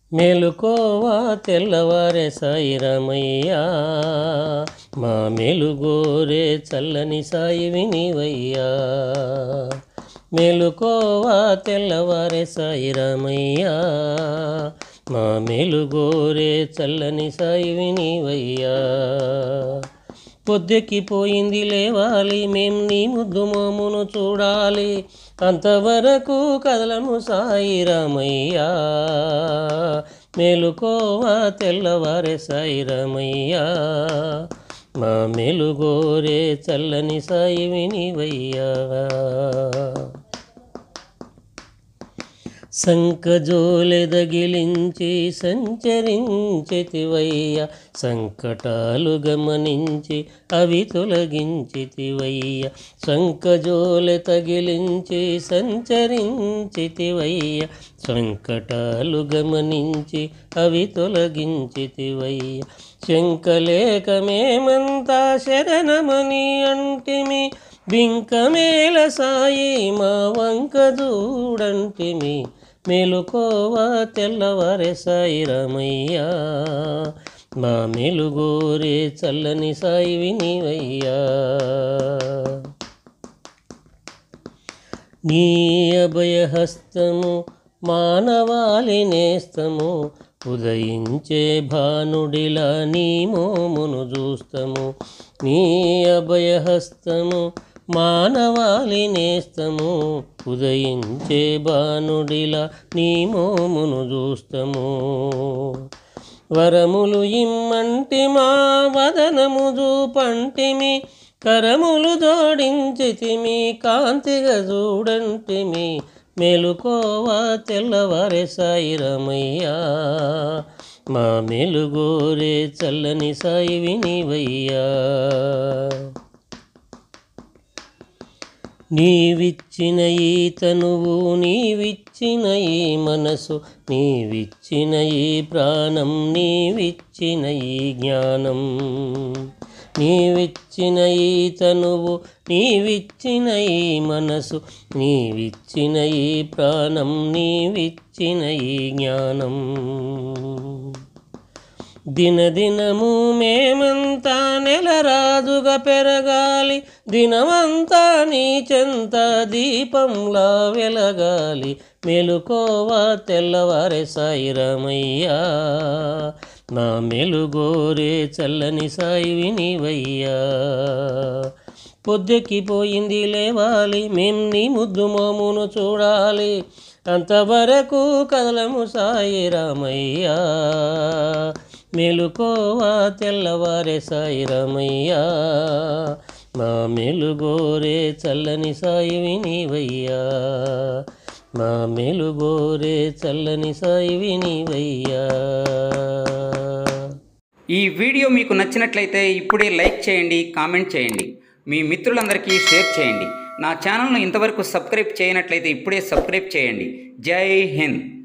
మేలుకోవా తెల్లవారే సాయి రామయ్యా మా మేలుగోరే చల్లని సాయి వినివయ్యా మేలుకోవా తెల్లవారే సాయి రామయ్యా మా మేలుగోరే చల్లని సాయి వినివయ్యా పొద్దెక్కిపోయింది లేవాలి మేం నీ ముద్దు మోమును చూడాలి అంతవరకు కదలము సాయి రామయ్యా మేలుకోవా తెల్లవారే సాయి రామయ్యా మా మేలుగోరే చల్లని సాయి వినివయ్యా సంకజోలెదగిలించి సంచరించితివయ్య సంకటాలు గమనించి అవి తొలగించితివయ్య సంకజోలె తగిలించి సంచరించితివయ్య సంకటాలు గమనించి అవి తొలగించితివయ్య శంకలేకమేమంతా శరణమని అంటిమి బింకమేల సాయి మా వంక చూడంటిమి మేలుకోవా తెల్లవారే సాయి రామయ్యా మా మెలుగోరే చల్లని సాయి వినివయ్యా నీ అభయహస్తము మానవాళి నేస్తము ఉదయించే భానుడిలా నీ మోమును చూస్తము నీ అభయహస్తము మానవాళి నేస్తము ఉదయించే భానుడిలా నీ మోమును చూస్తము వరములు ఇమ్మంటి మా వదనము చూపంటిమి కరములు జోడించితిమి కాంతిగా చూడంటిమి మెలుకోవా తెల్లవారే సాయి రమయ్యా మా మెలుగోరే చల్లని సాయి వినివయ్యా నీవిచ్చిన ఈ తనువు నీవిచ్చిన ఈ మనసు నీవిచ్చిన ఈ ప్రాణం నీవిచ్చిన ఈ జ్ఞానం నీవిచ్చిన ఈ తనువు నీవిచ్చిన ఈ మనసు నీవిచ్చిన ఈ ప్రాణం నీవిచ్చిన ఈ జ్ఞానం దినదినము మేమంతా నెలరాజుగా పెరగాలి దినమంతా నీ చెంత దీపంలా వెలగాలి మెలుకోవా తెల్లవారే సాయి రామయ్యా నా మెలుగోరే చల్లని సాయి వినివయ్యా పొద్దెక్కిపోయింది లేవాలి మేం నీ ముద్దు మోమును చూడాలి అంతవరకు కదలము సాయి రామయ్యా మెలుకోవా తెల్లవారే సాయి రామయ్యా మా మెలుగోరే చల్లని సాయి వినివయ్యా మా మెలుగోరే చల్లని సాయి వినివయ్యా ఈ వీడియో మీకు నచ్చినట్లయితే ఇప్పుడే లైక్ చేయండి కామెంట్ చేయండి మీ మిత్రులందరికీ షేర్ చేయండి నా ఛానల్ను ఇంతవరకు సబ్స్క్రైబ్ చేయనట్లయితే ఇప్పుడే సబ్స్క్రైబ్ చేయండి జై హింద్